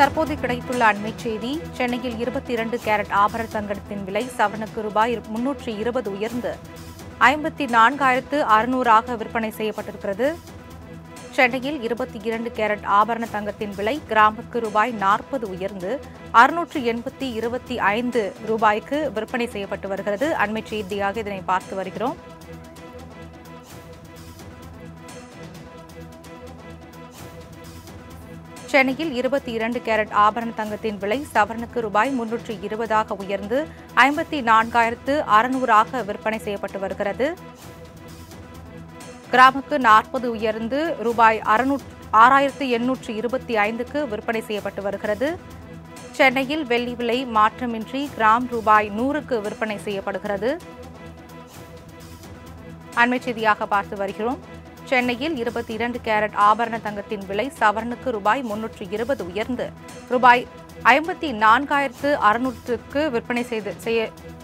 தற்போது கிடைத்துள்ள அண்மைச் செய்தி சென்னையில் இருபத்தி இரண்டு கேரட் ஆபரண தங்கத்தின் விலை சவரனுக்கு ரூபாய் முன்னூற்றி இருபது உயர்ந்து ஐம்பத்தி நான்காயிரத்து அறுநூறாக விற்பனை செய்யப்பட்டிருக்கிறது சென்னையில் இருபத்தி இரண்டு கேரட் ஆபரண தங்கத்தின் விலை கிராமுக்கு ரூபாய் நாற்பது உயர்ந்து அறுநூற்று எண்பத்தி இருபத்தி ஐந்து ரூபாய்க்கு விற்பனை செய்யப்பட்டு வருகிறது அண்மைச் செய்தியாக இதனை பார்த்து வருகிறோம் சென்னையில் இருபத்தி இரண்டு கேரட் ஆபரண தங்கத்தின் விலை சவரனுக்கு ரூபாய் முன்னூற்று இருபதாக உயர்ந்து ஐம்பத்தி நான்காயிரத்து அறுநூறாக விற்பனை செய்யப்பட்டு வருகிறது கிராமுக்கு நாற்பது உயர்ந்து ரூபாய் அறுநூற்று ஆறாயிரத்து எண்ணூற்று இருபத்தி ஐந்துக்கு விற்பனை செய்யப்பட்டு வருகிறது சென்னையில் வெள்ளி விலை மாற்றமின்றி கிராம் ரூபாய் நூறுக்கு விற்பனை செய்யப்படுகிறது அண்மைச் செய்தியாக பார்த்து வருகிறோம் சென்னையில் இருபத்தி இரண்டு கேரட் ஆபரண தங்கத்தின் விலை சவரனுக்கு ரூபாய் முன்னூற்று இருபது உயர்ந்து ரூபாய் ஐம்பத்தி நான்காயிரத்து அறுநூற்றுக்கு விற்பனை செய்து செய்ய